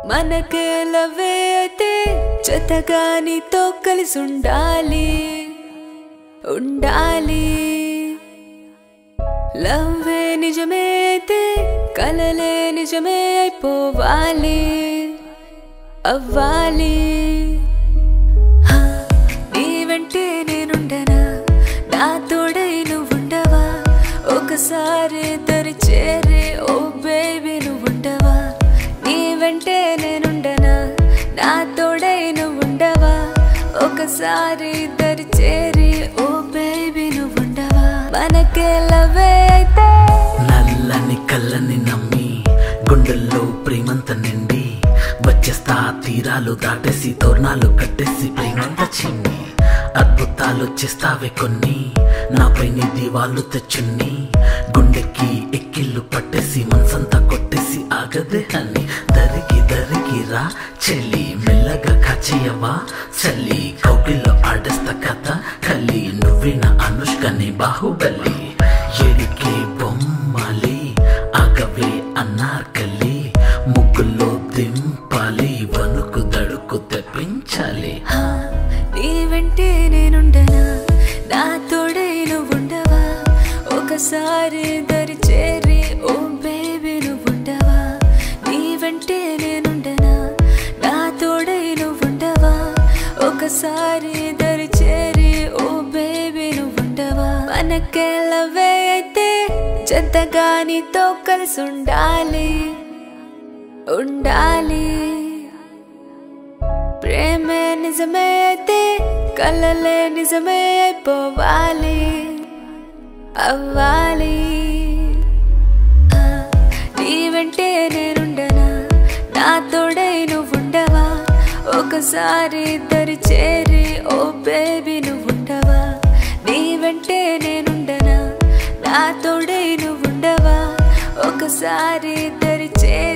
మనకే లవే అయితే జతగా నీతో కలిసి ఉండాలి ఉండాలి లవ్వే నిజమే అయితే కలలే నిజమే అయిపోవాలి అవ్వాలి హా, నీ వెంటే నేనుండనా నా తోడై నువ్వుండవా ఒకసారి దరి చేరే ఓ బేబీ నువ్వుండవా నీ వెంటే నేనుండనా నా తోడై నువ్వుండవా ఒకసారి దరి చేరి ఓ బేబీ నువ్వుండవా మనకే లవే అయితే నల్లని కళ్ళని నమ్మి గుండెల్లో ప్రేమంత నిండి వచ్చేస్తా తీరాలు దాటేసి తోరణాలు కట్టేసి ప్రేమంత చిన్ని అద్భుతాలు చేస్తావే కొన్ని నాపై నీ దివాళ్ళు తెచ్చున్ని గుండెకి ఎక్కిళ్ళు పట్టేసి మనసంతా కొట్టేసి ఆగదే అని దరికి దరికి రా చెల్లి మెల్లగా కాచేయవా చల్లి కౌగిల్లో ఆడేస్తా కథ కలి నువ్విన అనుష్కని బాహుబలి ఎడికే బొమ్మాలి ఆగవే అన్నార్కలి ముగ్గుల్లో దింపాలి వణుకు దడుకు తెప్పించాలి హా, నీ వెంటే నేనుండనా నా తోడై నువ్వుండవా ఒకసారి దరి చేరి ఓ బేబీ నువ్వుండవా నీ వెంటే నేనుండనా నా తోడై నువ్వుండవా ఒకసారి దరి చేరి ఓ బేబీ నువ్వుండవా మనకే లవే అయితే జతగా నీతో కలిసి ఉండాలి ఉండాలి ప్రేమే నిజమే అయితే కలలే నిజమే అయిపోవాలి అవ్వాలి ఆ, నీ వెంటే నేనుండనా నా తోడై నువ్వుండవా ఒకసారి దరి చేరి ఓ బేబీ నువ్వుండవా నీ వెంటే నేనుండనా నా తోడై నువ్వుండవా ఒకసారి దరి చేరి